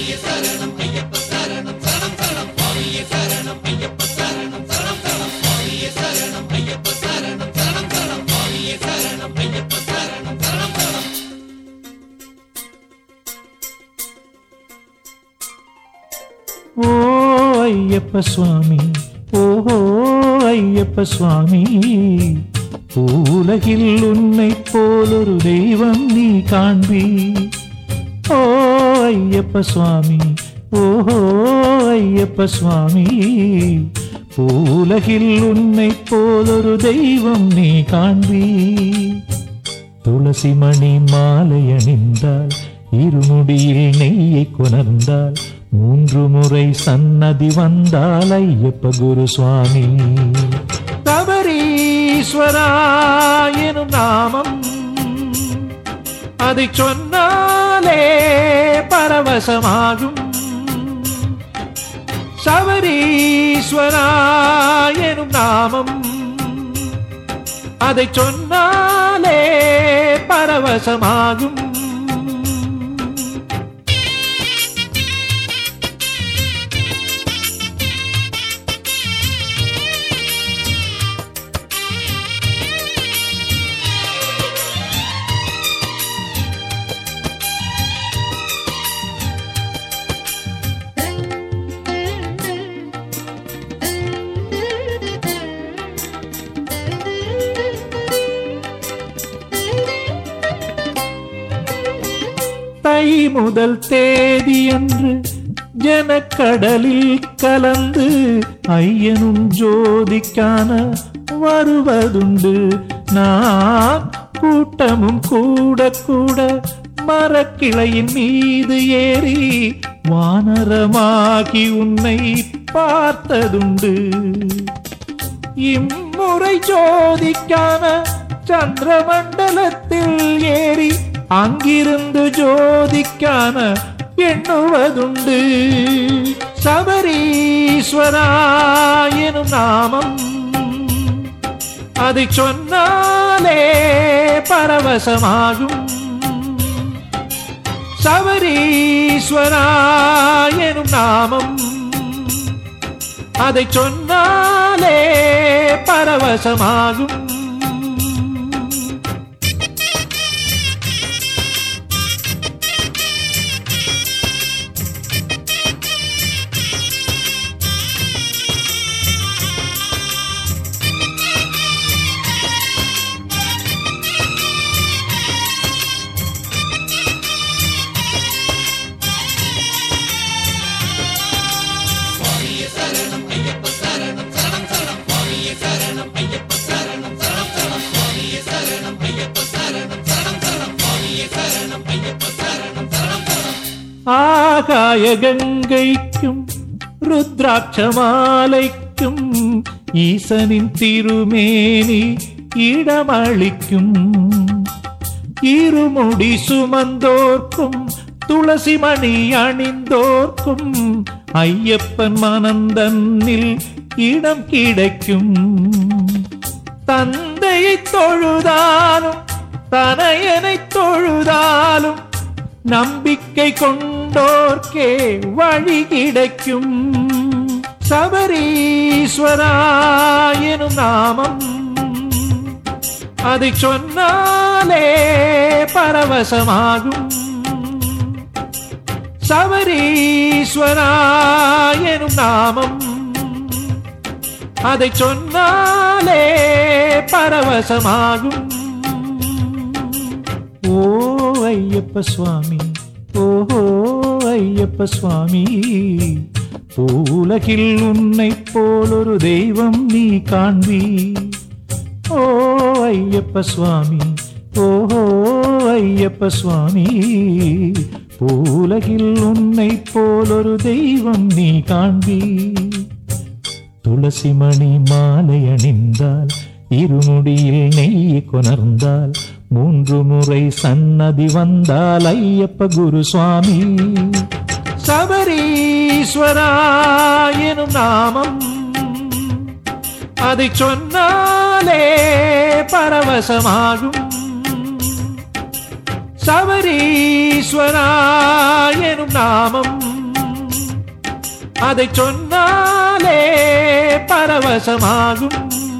ஓ ஐயப்ப சுவாமி ஓஹோ ஐயப்ப சுவாமி உலகில் உன்னை போலொரு தெய்வம் நீ காண்பி ஓ ஐயப்ப சுவாமி ஓஹோ ஐயப்ப சுவாமி உலகில் உன்னை போலொரு தெய்வம் நீ காண்பி துளசி மணி மாலை அணிந்தால் இருமுடியில் நெய்யை கொணர்ந்தால் மூன்று முறை சன்னதி வந்தால் ஐயப்ப குரு சுவாமி தபரீஸ்வரா எனும் நாமம் அதை சொன்னாலே பரவசமாகும் சபரீஸ்வரா எனும் நாமம் அதை சொன்னாலே பரவசமாகும் தை முதல் தேதியன்று ஜனக்கடலில் கலந்து ஐயனும் ஜோதிக்கான வருவதுண்டு நான் கூட்டமும் கூட கூட மரக்கிளையின் மீது ஏறி வானரமாகி உன்னை பார்த்ததுண்டு இம்முறை ஜோதிக்கான சந்திரமண்டலத்தில் ஏறி அங்கிருந்து ஜோதிக்கான எண்ணுவதுண்டு சபரீஸ்வரா எனும் நாமம் அதை சொன்னாலே பரவசமாகும் சபரீஸ்வரா எனும் நாமம் அதை சொன்னாலே பரவசமாகும் ஆகாய கங்கைக்கும் ருத்ராட்ச மாலைக்கும் ஈசனின் திருமேனி இடமளிக்கும் இருமுடி சுமந்தோர்க்கும் துளசி மணி அணிந்தோர்க்கும் ஐயப்பன் மனந்தன்னில் இடம் கிடைக்கும் தந்தையை தொழுதாலும் தனையனை தொழுதாலும் நம்பிக்கை கொண்டோர்க்கே வழி கிடைக்கும் சபரீஸ்வரா எனும் நாமம் அதை சொன்னாலே பரவசமாகும் சபரீஸ்வரா எனும் நாமம் அதை சொன்னாலே பரவசமாகும் ஓ ஐயப்ப சுவாமி ஓஹோ ஐயப்ப சுவாமி உலகில் உன்னை போலொரு தெய்வம் நீ காண்பி ஓ ஐயப்ப சுவாமி ஓஹோ ஐயப்ப சுவாமி உலகில் உன்னை போலொரு தெய்வம் நீ காண்பி துளசி மணி மாலை அணிந்தால் இருமுடியில் நெய் கொணர்ந்தால் மூன்று முறை சன்னதி வந்தால் ஐயப்ப குரு சுவாமி சபரீஸ்வரா எனும் நாமம் அதை சொன்னாலே பரவசமாகும் சபரீஸ்வரா எனும் நாமம் அதை சொன்னாலே பரவசமாகும்